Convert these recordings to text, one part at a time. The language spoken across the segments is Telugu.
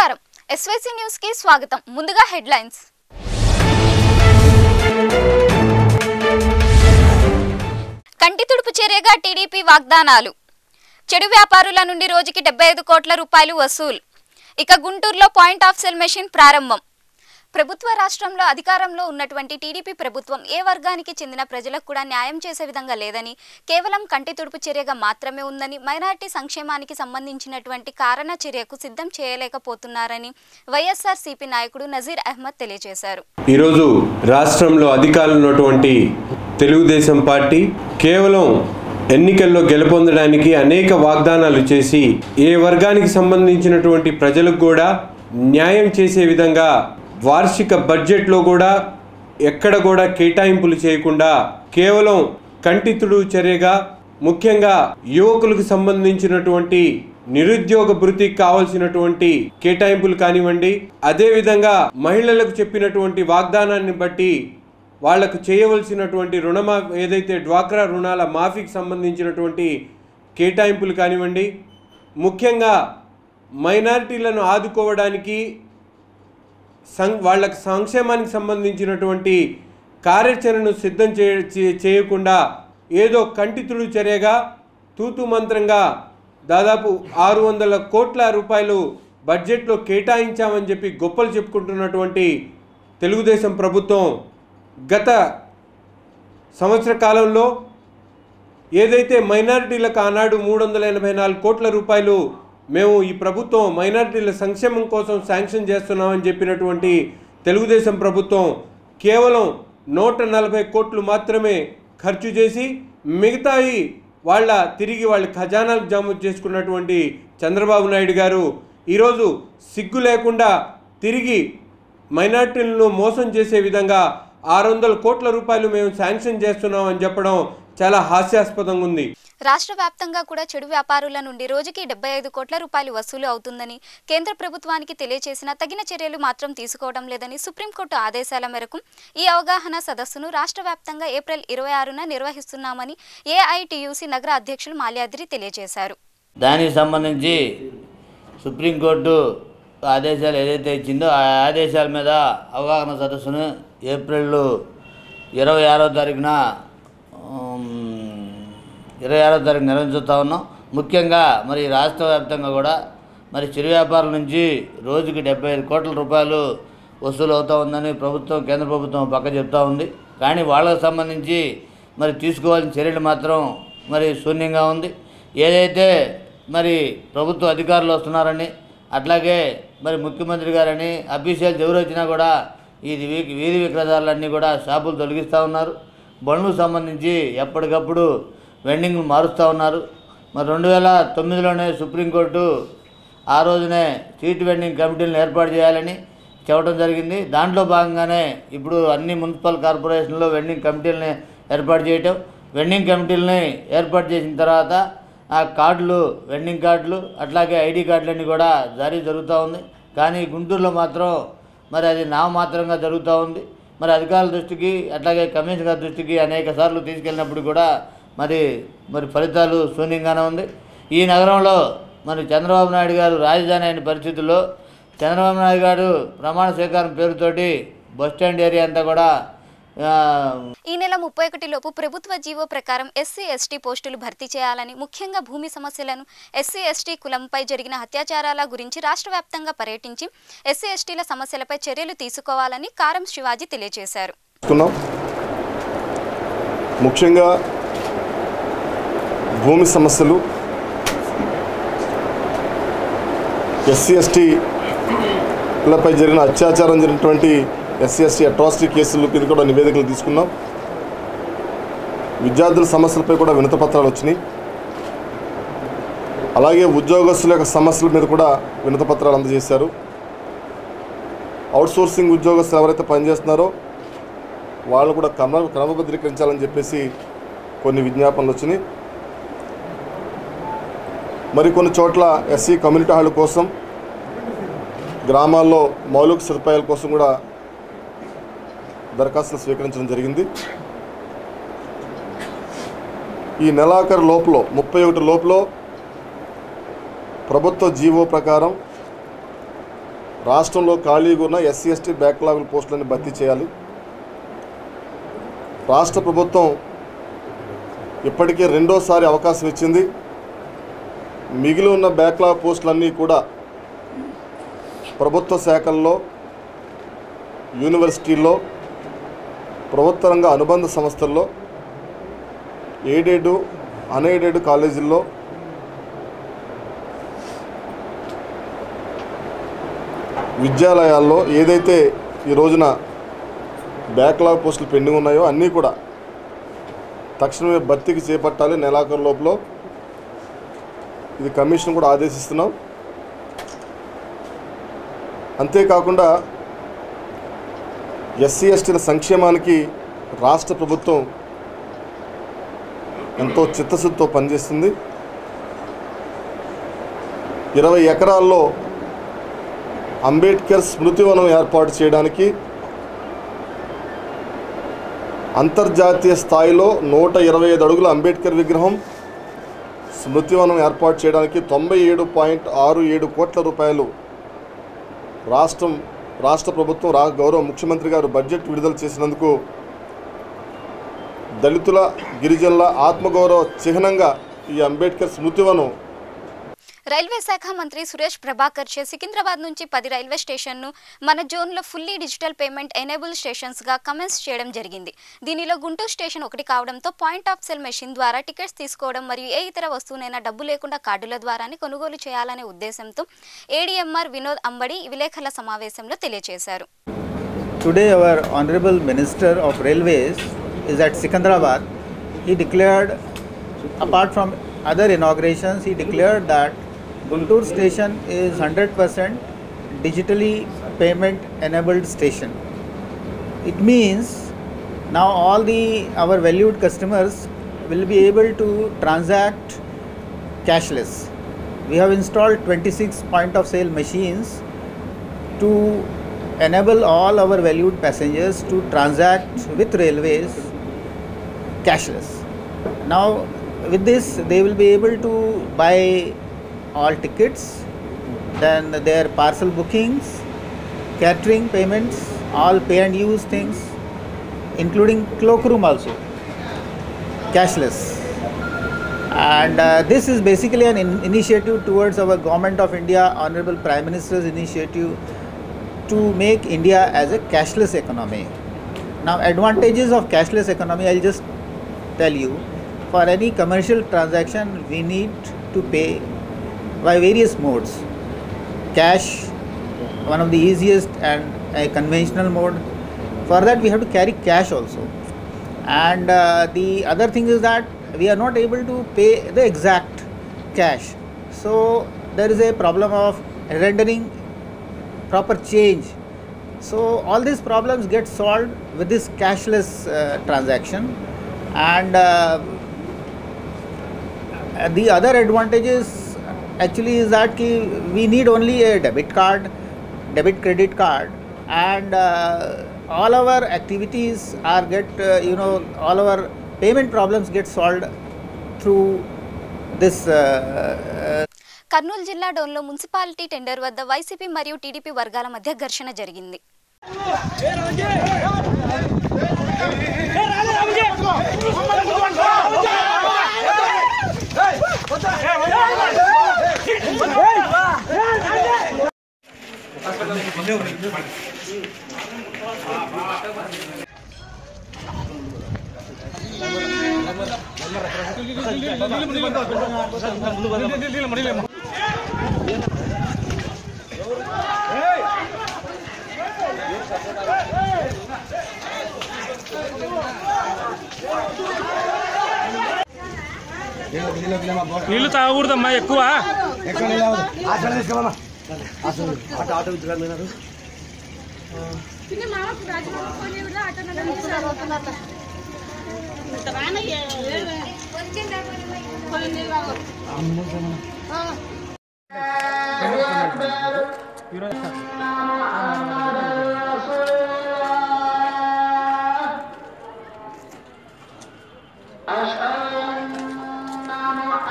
నమస్కారం ఎస్వైసీ న్యూస్ కి స్వాగతం ముందుగా హెడ్లైన్స్ కంటి తుడుపు చర్యగా టీడీపీ వాగ్దానాలు చెడు వ్యాపారుల నుండి రోజుకి డెబ్బై ఐదు కోట్ల రూపాయలు వసూలు ఇక గుంటూరులో పాయింట్ ఆఫ్ సెల్ మెషిన్ ప్రారంభం ప్రభుత్వ రాష్ట్రంలో అధికారంలో ఉన్నటువంటి టీడీపీ ప్రభుత్వం ఏ వర్గానికి చెందిన ప్రజలకు కూడా న్యాయం చేసే విధంగా లేదని కేవలం కంటి తుడుపు చర్యగా మాత్రమే ఉందని మైనారిటీ సంక్షేమానికి సంబంధించినటువంటి కారణ చర్యకు సిద్ధం చేయలేకపోతున్నారని వైఎస్ఆర్ సిపి నాయకుడు నజీర్ అహ్మద్ తెలియజేశారు ఈరోజు రాష్ట్రంలో అధికారంలో ఉన్నటువంటి తెలుగుదేశం పార్టీ కేవలం ఎన్నికల్లో గెలుపొందడానికి అనేక వాగ్దానాలు చేసి ఏ వర్గానికి సంబంధించినటువంటి ప్రజలకు కూడా న్యాయం చేసే విధంగా వార్షిక బడ్జెట్లో కూడా ఎక్కడ కూడా కేటాయింపులు చేయకుండా కేవలం కంటితుడు చర్యగా ముఖ్యంగా యువకులకు సంబంధించినటువంటి నిరుద్యోగ భృతికి కావలసినటువంటి కేటాయింపులు కానివ్వండి అదేవిధంగా మహిళలకు చెప్పినటువంటి వాగ్దానాన్ని బట్టి వాళ్లకు చేయవలసినటువంటి రుణమా ఏదైతే డ్వాక్రా రుణాల మాఫీకి సంబంధించినటువంటి కేటాయింపులు కానివ్వండి ముఖ్యంగా మైనారిటీలను ఆదుకోవడానికి సం వాళ్ళకి సంక్షేమానికి సంబంధించినటువంటి కార్యాచరణను సిద్ధం చే చే- చేయకుండా ఏదో కంటితుడు చర్యగా తూతు మంత్రంగా దాదాపు ఆరు వందల కోట్ల రూపాయలు బడ్జెట్లో కేటాయించామని చెప్పి గొప్పలు చెప్పుకుంటున్నటువంటి తెలుగుదేశం ప్రభుత్వం గత సంవత్సర కాలంలో ఏదైతే మైనారిటీలకు ఆనాడు మూడు వందల ఎనభై నాలుగు కోట్ల రూపాయలు మేము ఈ ప్రభుత్వం మైనారిటీల సంక్షేమం కోసం శాంక్షన్ చేస్తున్నామని చెప్పినటువంటి తెలుగుదేశం ప్రభుత్వం కేవలం నూట నలభై కోట్లు మాత్రమే ఖర్చు చేసి మిగతాయి వాళ్ళ తిరిగి వాళ్ళ ఖజానాలు జాము చేసుకున్నటువంటి చంద్రబాబు నాయుడు గారు ఈరోజు సిగ్గు లేకుండా తిరిగి మైనార్టీలను మోసం చేసే విధంగా ఆరు వందల కోట్ల రూపాయలు మేము శాంక్షన్ చేస్తున్నాం అని చెప్పడం చాలా హాస్యాస్పదంగా ఉంది రాష్ట్ర వ్యాప్తంగా కూడా చెడు వ్యాపారుల నుండి రోజుకి డెబ్బై ఐదు కోట్ల రూపాయలు వసూలు అవుతుందని కేంద్ర ప్రభుత్వానికి తెలియజేసిన తగిన చర్యలు మాత్రం తీసుకోవడం లేదని సుప్రీంకోర్టు ఆదేశాల మేరకు ఈ అవగాహన సదస్సును రాష్ట్ర వ్యాప్తంగా ఏప్రిల్ ఇరవై ఆరున నిర్వహిస్తున్నామని ఏఐటియుసి నగర అధ్యక్షులు మాల్యాద్రి తెలియజేశారు దానికి సంబంధించి సుప్రీంకోర్టు ఆదేశాలు ఏదైతే ఇచ్చిందో ఆ ఆదేశాల మీద అవగాహన సదస్సును ఏప్రిల్ ఇరవై ఆరో తారీఖున ఉమ్, ఇరవై ఆరో తారీఖు నిర్వహించుతా ఉన్నాం ముఖ్యంగా మరి రాష్ట్ర వ్యాప్తంగా కూడా మరి చిరు వ్యాపారుల నుంచి రోజుకి డెబ్బై ఐదు కోట్ల రూపాయలు వసూలు అవుతూ ఉందని ప్రభుత్వం కేంద్ర ప్రభుత్వం పక్క చెప్తా ఉంది కానీ వాళ్ళకు సంబంధించి మరి తీసుకోవాల్సిన చర్యలు మాత్రం మరి శూన్యంగా ఉంది ఏదైతే మరి ప్రభుత్వ అధికారులు వస్తున్నారని అట్లాగే మరి ముఖ్యమంత్రి గారని అఫీషియల్స్ ఎవరు వచ్చినా కూడా ఈ వీ- వీధి విక్రయదారులన్నీ కూడా షాపులు తొలగిస్తూ ఉన్నారు బండ్లకు సంబంధించి ఎప్పటికప్పుడు వెండింగ్లు మారుస్తూ ఉన్నారు మరి రెండు వేల తొమ్మిదిలోనే సుప్రీంకోర్టు ఆ రోజునే స్ట్రీట్ వెండింగ్ కమిటీలను ఏర్పాటు చేయాలని చెప్పడం జరిగింది దాంట్లో భాగంగానే ఇప్పుడు అన్ని మున్సిపల్ కార్పొరేషన్లో వెండింగ్ కమిటీలని ఏర్పాటు చేయటం వెండింగ్ కమిటీలని ఏర్పాటు చేసిన తర్వాత ఆ కార్డులు వెండింగ్ కార్డులు అట్లాగే ఐడి కార్డులన్నీ కూడా జారీ జరుగుతూ ఉంది కానీ గుంటూరులో మాత్రం మరి అది నామమాత్రంగా జరుగుతూ ఉంది మరి అధికారుల దృష్టికి అట్లాగే కమిషనర్ గారి దృష్టికి అనేక సార్లు తీసుకెళ్ళినప్పుడు కూడా మరి మరి ఫలితాలు శూన్యంగానే ఉంది ఈ నగరంలో మరి చంద్రబాబు నాయుడు గారు రాజధాని అయిన పరిస్థితుల్లో చంద్రబాబు నాయుడు గారు ప్రమాణ స్వీకారం పేరుతోటి బస్టాండ్ ఏరియా అంతా కూడా ఆ, ఈ నెల ముప్పై ఒకటి లోపు ప్రభుత్వ జీవో ప్రకారం ఎస్సీ ఎస్టీ పోస్టులు భర్తీ చేయాలని ముఖ్యంగా భూమి సమస్యలను ఎస్సీ ఎస్టీ కులంపై జరిగిన అత్యాచారాల గురించి రాష్ట్ర వ్యాప్తంగా పర్యటించి ఎస్సీ ఎస్టీల సమస్యలపై చర్యలు తీసుకోవాలని కారం శివాజీ తెలియజేశారు తీసుకున్నాం ముఖ్యంగా భూమి సమస్యలు ఎస్సీ ఎస్టీలపై జరిగిన అత్యాచారం జరిగినటువంటి ఎస్సీ ఎస్టీ అట్రాసిటీ కేసుల మీద కూడా నివేదికలు తీసుకున్నాం విద్యార్థుల సమస్యలపై కూడా వినతపత్రాలు వచ్చినాయి అలాగే ఉద్యోగస్తుల యొక్క సమస్యల మీద కూడా వినతపత్రాలు అందజేశారు అవుట్సోర్సింగ్ ఉద్యోగస్తులు ఎవరైతే పనిచేస్తున్నారో వాళ్ళు కూడా క్రమ క్రమబద్ధీకరించాలని చెప్పేసి కొన్ని విజ్ఞాపనలు వచ్చినాయి మరి కొన్ని చోట్ల ఎస్సీ కమ్యూనిటీ హాల్ కోసం గ్రామాల్లో మౌలిక సదుపాయాల కోసం కూడా దరఖాస్తులు స్వీకరించడం జరిగింది ఈ నెలాఖరు లోపల ముప్పై ఒకటి లోపల ప్రభుత్వ జీవో ప్రకారం రాష్ట్రంలో ఖాళీగా ఉన్న ఎస్సీ ఎస్టీ బ్యాక్లాగ్ పోస్టులను భర్తీ చేయాలి రాష్ట్ర ప్రభుత్వం ఇప్పటికే రెండోసారి అవకాశం ఇచ్చింది మిగిలి ఉన్న బ్యాక్లాగ్ పోస్టులన్నీ కూడా ప్రభుత్వ శాఖల్లో యూనివర్సిటీల్లో ప్రభుత్వ రంగ అనుబంధ సంస్థల్లో ఎయిడెడ్ అన్ఎయిడెడ్ కాలేజీల్లో విద్యాలయాల్లో ఏదైతే ఈ రోజున బ్యాక్లాగ్ పోస్టులు పెండింగ్ ఉన్నాయో అన్నీ కూడా తక్షణమే భర్తీకి చేపట్టాలి నెలాఖరు లోపల ఇది కమిషన్ కూడా ఆదేశిస్తున్నాం అంతేకాకుండా ఎస్సీ ఎస్టీల సంక్షేమానికి రాష్ట్ర ప్రభుత్వం ఎంతో చిత్తశుద్ధితో పనిచేస్తుంది ఇరవై ఎకరాల్లో అంబేద్కర్ స్మృతివనం ఏర్పాటు చేయడానికి అంతర్జాతీయ స్థాయిలో నూట ఇరవై ఐదు అడుగుల అంబేద్కర్ విగ్రహం స్మృతివనం ఏర్పాటు చేయడానికి తొంభై ఏడు పాయింట్ ఆరు ఏడు కోట్ల రూపాయలు రాష్ట్రం రాష్ట్ర ప్రభుత్వం రా గౌరవ ముఖ్యమంత్రి గారు బడ్జెట్ విడుదల చేసినందుకు దళితుల గిరిజనుల ఆత్మగౌరవ చిహ్నంగా ఈ అంబేద్కర్ స్మృతివనం రైల్వే శాఖ మంత్రి సురేష్ ప్రభాకర్ చే సికింద్రాబాద్ నుంచి పది రైల్వే స్టేషన్ను మన జోన్లో ఫుల్లీ డిజిటల్ పేమెంట్ ఎనేబుల్ స్టేషన్స్గా కమెన్స్ చేయడం జరిగింది దీనిలో గుంటూరు స్టేషన్ ఒకటి కావడంతో పాయింట్ ఆఫ్ సెల్ మెషిన్ ద్వారా టికెట్స్ తీసుకోవడం మరియు ఏ ఇతర వస్తువునైనా డబ్బు లేకుండా కార్డుల ద్వారానే కొనుగోలు చేయాలనే ఉద్దేశంతో ఏడీఎంఆర్ వినోద్ అంబడి విలేకరుల సమావేశంలో తెలియజేశారు Today, our Honorable Minister of Railways is at Sikandrabad. He declared, apart from other inaugurations, he declared that Guntur station is 100% digitally payment enabled station. It means now all the our valued customers will be able to transact cashless. We have installed 26 point of sale machines to enable all our valued passengers to transact with railways cashless. Now, with this, they will be able to buy all tickets, then their parcel bookings, catering payments, all pay and use things, including cloakroom also, cashless. And uh, this is basically an in- initiative towards our Government of India, Honorable Prime Minister's initiative to make India as a cashless economy. Now, advantages of cashless economy, I'll just tell you. For any commercial transaction, we need to pay by various modes. Cash, one of the easiest and a conventional mode. For that, we have to carry cash also. And uh, the other thing is that we are not able to pay the exact cash. So, there is a problem of rendering proper change. So all these problems get solved with this cashless uh, transaction, and uh, the other advantages actually is that ki we need only a debit card, debit credit card, and uh, all our activities are get uh, you know all our payment problems get solved through this uh, Kurnool జిల్లా డోన్లో మున్సిపాలిటీ టెండర్ వద్ద వైసీపీ మరియు టీడీపీ వర్గాల మధ్య ఘర్షణ జరిగింది నీళ్లు తాగకూడదమ్మా ఎక్కువ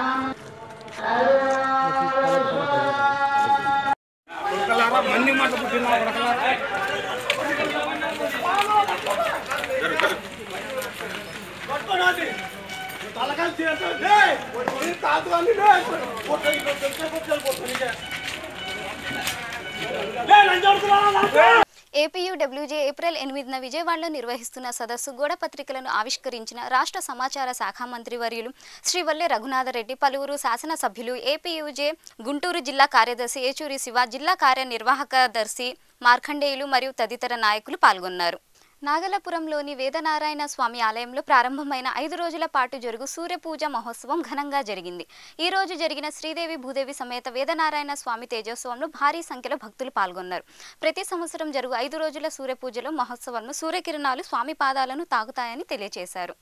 మన్ని మాట ఏపీయూ డబ్ల్యూజే ఏప్రిల్ ఎనిమిదిన విజయవాడలో నిర్వహిస్తున్న సదస్సు గోడ పత్రికలను ఆవిష్కరించిన రాష్ట్ర సమాచార శాఖ మంత్రి వర్యులు శ్రీ వల్లె రఘునాథరెడ్డి పలువురు శాసనసభ్యులు ఏపీయూజే గుంటూరు జిల్లా కార్యదర్శి ఏచూరి శివ జిల్లా కార్యనిర్వాహక దర్శి మార్కండేయులు మరియు తదితర నాయకులు పాల్గొన్నారు నాగలపురంలోని వేదనారాయణ స్వామి ఆలయంలో ప్రారంభమైన ఐదు రోజుల పాటు జరుగు సూర్యపూజ మహోత్సవం ఘనంగా జరిగింది ఈ రోజు జరిగిన శ్రీదేవి భూదేవి సమేత వేదనారాయణ స్వామి తేజోత్సవంలో భారీ సంఖ్యలో భక్తులు పాల్గొన్నారు ప్రతి సంవత్సరం జరుగు ఐదు రోజుల సూర్యపూజలో మహోత్సవంలో సూర్యకిరణాలు స్వామి పాదాలను తాకుతాయని తెలియజేశారు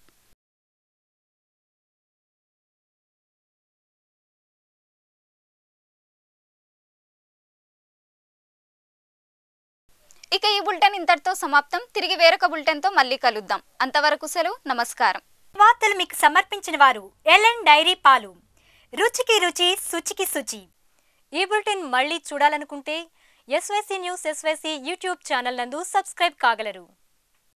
ఇక ఈ బులెటిన్ ఇంతటితో సమాప్తం తిరిగి వేరొక బులెటిన్తో మళ్ళీ కలుద్దాం అంతవరకు సెలవు నమస్కారం వార్తలు మీకు సమర్పించిన వారు ఎల్ఎన్ డైరీ పాలు రుచికి రుచి శుచికి శుచి ఈ బులెటిన్ మళ్ళీ చూడాలనుకుంటే SYC news SYC YouTube channel నందు సబ్స్క్రైబ్ కాగలరు